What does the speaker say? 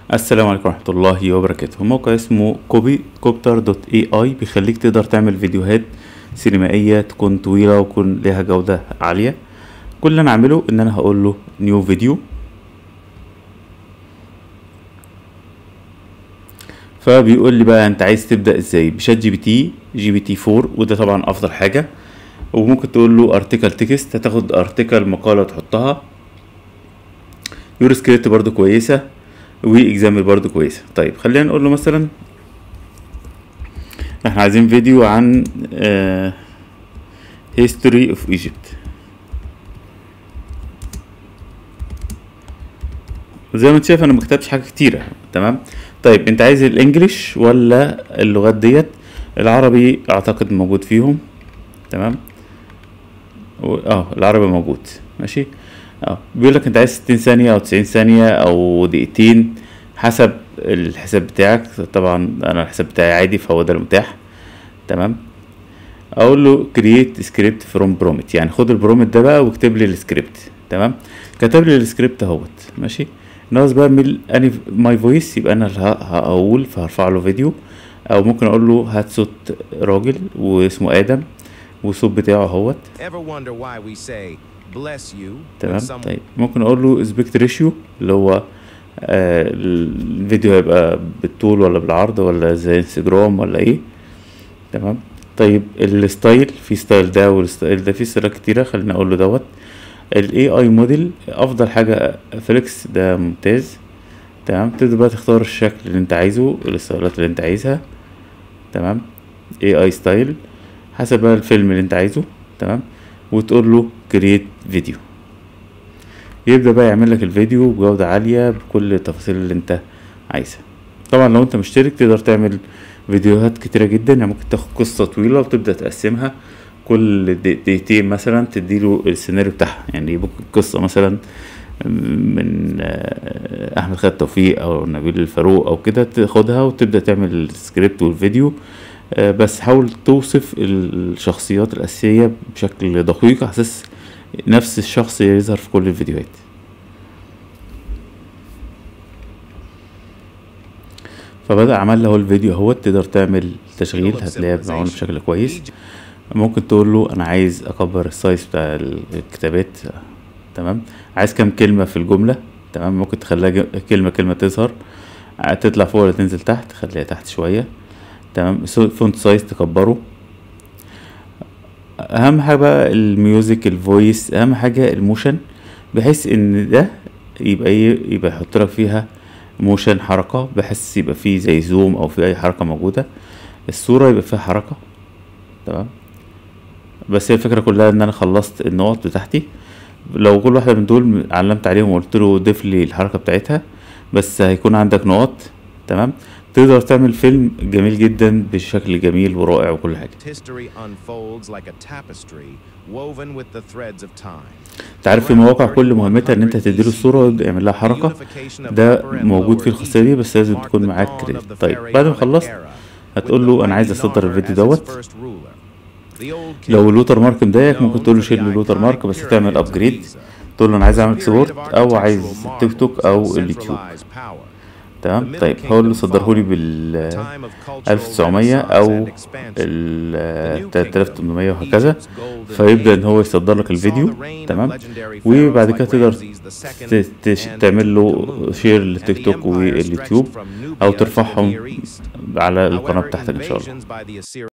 السلام عليكم ورحمة الله وبركاته موقع اسمه كوبي كوبتر دوت اي اي بيخليك تقدر تعمل فيديوهات سينمائية تكون طويلة ويكون لها جودة عالية كل اللي انا اعمله ان انا هقول له نيو فيديو فبيقول لي بقى انت عايز تبدأ ازاي بشات جي بي تي جي بي تي 4 وده طبعا افضل حاجة وممكن تقول له ارتكل تكست هتاخد ارتكل مقالة تحطها يور سكريبت برضو كويسة واكزامبل برضو كويسة طيب خلينا نقول له مثلا احنا عايزين فيديو عن هيستوري اوف ايجيبت زي ما انت شايف انا مكتبتش حاجه كتيره تمام طيب انت عايز الانجليش ولا اللغات ديت العربي اعتقد موجود فيهم تمام و- اه العربي موجود ماشي اه بيقول لك انت عايز 60 ثانيه او 90 ثانيه او دقيقتين حسب الحساب بتاعك طبعا انا الحساب بتاعي عادي فهو ده المتاح تمام اقول له كرييت سكريبت فروم برومت يعني خد البرومت ده بقى واكتب لي السكريبت تمام كتب لي السكريبت اهوت ماشي ناقص بقى من اني ماي فويس يبقى انا اللي ه- هقول فهرفع له فيديو او ممكن اقول له هات صوت راجل واسمه ادم والصوت بتاعه اهوت Ever wonder why we say bless you when تمام someone طيب ممكن اقول له اسبكت ريشيو اللي هو آه الفيديو هيبقى بالطول ولا بالعرض ولا زي انستجرام ولا ايه تمام طيب الستايل في ستايل ده والستايل ده في ستايلات كتيرة خلينا اقول له دوت الاي اي موديل افضل حاجة فليكس ده ممتاز تمام تبدأ بقى تختار الشكل اللي انت عايزه الستايلات اللي انت عايزها تمام اي اي ستايل حسب بقى الفيلم اللي انت عايزه تمام وتقول له كرييت فيديو يبدأ بقى يعمل لك الفيديو بجودة عالية بكل التفاصيل اللي انت عايزها طبعا لو انت مشترك تقدر تعمل فيديوهات كتيرة جدا يعني ممكن تاخد قصة طويلة وتبدأ تقسمها كل دق- دقيقتين مثلا تديله السيناريو بتاعها يعني ممكن قصة مثلا من آه، احمد خالد توفيق او نبيل الفاروق او كده تاخدها وتبدا تعمل السكريبت والفيديو آه، بس حاول توصف الشخصيات الاساسيه بشكل دقيق على اساس نفس الشخص يظهر في كل الفيديوهات فبدأ عمل له الفيديو اهوت تقدر تعمل تشغيل هتلاقيها معمول بشكل كويس ممكن تقول له انا عايز اكبر السايز بتاع الكتابات تمام عايز كام كلمة في الجملة تمام ممكن تخليها ج- كلمة كلمة تظهر ع- تطلع فوق ولا تنزل تحت خليها تحت شوية تمام فونت سايز تكبره اهم حاجة بقى الميوزك الفويس اهم حاجة الموشن بحيث ان ده يبقى ايه يبقى يحط لك فيها موشن حركة بحيث يبقى فيه زي زوم او في اي حركة موجودة الصورة يبقى فيها حركة تمام بس هي الفكرة كلها ان انا خلصت النقط بتاعتي لو كل واحدة من دول علمت عليهم وقلت له ضيف لي الحركة بتاعتها بس هيكون عندك نقط تمام تقدر تعمل فيلم جميل جدا بشكل جميل ورائع وكل حاجة history unfolds like a tapestry woven with the threads of time. انت عارف في مواقع كل مهمتها ان انت تديله الصورة ويعمل لها حركة ده موجود فيه الخاصية دي بس لازم تكون معاك كريدت طيب بعد ما خلصت هتقول له انا عايز اصدر الفيديو دوت لو اللوتر مارك مضايقك ممكن تقول له شيل اللوتر مارك بس تعمل ابجريد تقول له انا عايز اعمل سبورت او عايز تيك توك او اليوتيوب تمام طيب هقول له صدره لي بال 1900 او ال 3800 وهكذا فيبدا ان هو يصدر لك الفيديو تمام وبعد كده تقدر ت- تش- تعمل له شير للتيك توك واليوتيوب او ترفعهم على القناه بتاعتك ان شاء الله الله